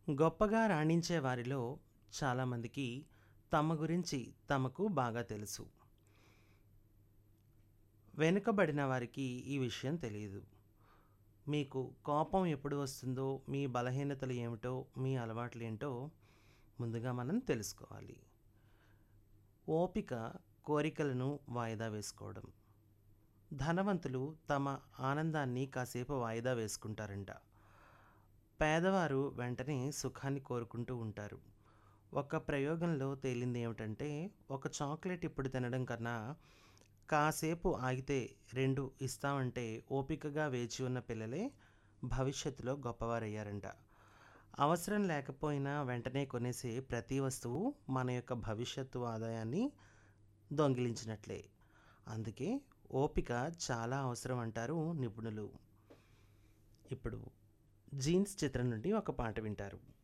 గొప్పగా రాణించే వారిలో చాలామందికి తమ గురించి తమకు బాగా తెలుసు. వెనుకబడిన వారికి ఈ విషయం తెలీదు. మీకు కోపం ఎప్పుడు వస్తుందో, మీ బలహీనతలు ఏమిటో, మీ అలవాట్లేంటో ముందుగా మనం తెలుసుకోవాలి. ఓపిక కోరికలను వాయిదా వేసుకోవడం. ధనవంతులు తమ ఆనందాన్ని కాసేపు వాయిదా వేసుకుంటారంట. పేదవారు వెంటనే సుఖాన్ని కోరుకుంటూ ఉంటారు. ఒక ప్రయోగంలో తేలిందేమిటంటే, ఒక చాక్లెట్ ఇప్పుడు తినడం కన్నా కాసేపు ఆగితే 2 ఇస్తామంటే ఓపికగా వేచి ఉన్న పిల్లలే భవిష్యత్తులో గొప్పవారయ్యారంట. అవసరం లేకపోయినా వెంటనే కొనేసే ప్రతి వస్తువు మన యొక్క భవిష్యత్తు ఆదాయాన్ని దొంగిలించినట్లే. అందుకే ఓపిక చాలా అవసరం అంటారు నిపుణులు. ఇప్పుడు 'జీన్స్' చిత్రం నుండి ఒక పాట వింటారు.